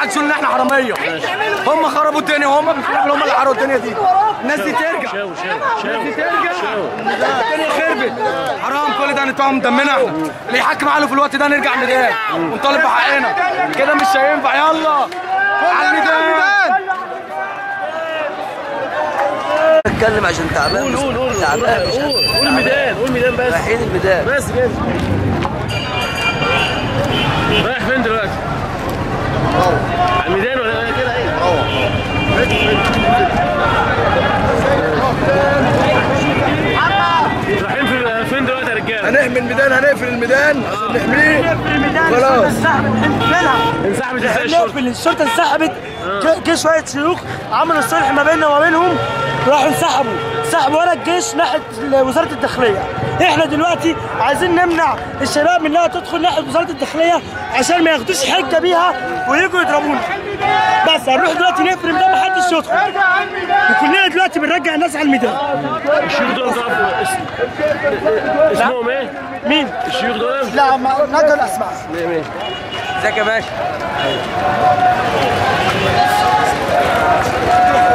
محدش يقول ان احنا حراميه هم خربوا الدنيا وهم بالفعل هم اللي حرقوا الدنيا دي الناس دي ترجع شاو شاو الناس دي ترجع الدنيا خربت حرام كل ده نتهم دمنا احنا اللي يحكم عليه في الوقت ده نرجع ميدان ونطالب بحقنا كده مش هينفع يلا على الميدان اتكلم عشان تعبان قول مش- قول قول تعبان مش قول قول الميدان قول الميدان بس رايحين الميدان بس كده رايح فين دلوقتي؟ على الميدان ولا كده ايه؟ رايحين في- فين دلوقتي يا رجاله؟ هنحمي الميدان هنقفل الميدان عشان نحميه خلاص انسحبت ازاي الشرطه؟ نقفل الشرطه انسحبت ج- جه شويه شيوخ عملوا الصلح ما بيننا وما بينهم راحوا انسحبوا سحبوا ورا الجيش ناحيه وزاره الداخليه احنا دلوقتي عايزين نمنع الشباب من انها تدخل ناحيه وزاره الداخليه عشان ما ياخدوش حجه بيها ويجوا يضربونا بس هنروح دلوقتي نقفل ده محدش يدخل وكلنا دلوقتي بنرجع الناس على الميدان الشيوخ دول تعرفوا اسم- اسمهم ايه؟ مين؟ الشيوخ دول؟ لا ما نقدر الاسماء ازيك يا باشا